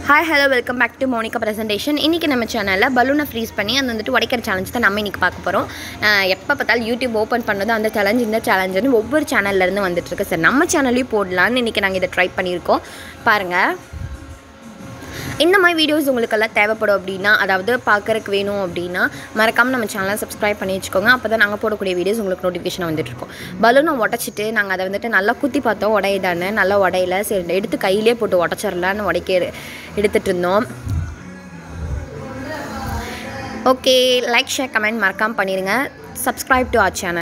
hi hello welcome back to Monika presentation இன்றைக்கி நம்ம சேனலில் பலூனை ஃப்ரீஸ் பண்ணி அது வந்துட்டு உடைக்கிற சேலஞ்ச் தான் நம்ம இன்றைக்கி பார்க்க போகிறோம் எப்போ பார்த்தாலும் யூடியூப் ஓப்பன் பண்ணதும் அந்த சேலஞ்ச் இந்த சேலஞ்சுன்னு ஒவ்வொரு சேனல்லேருந்து வந்துட்டுருக்கு சார் நம்ம சேனல்லையும் போடலான்னு இன்றைக்கி நாங்கள் இதை ட்ரை பண்ணியிருக்கோம் பாருங்கள் இந்த மாதிரி வீடியோஸ் உங்களுக்கெல்லாம் தேவைப்படும் அப்படின்னா அதாவது பார்க்குறக்கு வேணும் அப்படின்னா மறக்காமல் நம்ம சேனலை சப்ஸ்கிரைப் பண்ணி வச்சுக்கோங்க அப்போ தான் நாங்கள் போடக்கூடிய வீடியோஸ் உங்களுக்கு நோட்டிஃபிகேஷன் வந்துட்டுருக்கோம் பலூனை உடச்சிட்டு நாங்கள் அதை வந்துட்டு நல்லா குத்தி பார்த்தோம் உடையதானே நல்லா உடையில சரி எடுத்து கையிலே போட்டு உடச்சிடலான்னு உடைக்க எடுத்துகிட்டு இருந்தோம் ஓகே லைக் ஷேர் கமெண்ட் மறக்காமல் பண்ணிடுங்க சப்ஸ்கிரைப் டு ஆர் சேனல்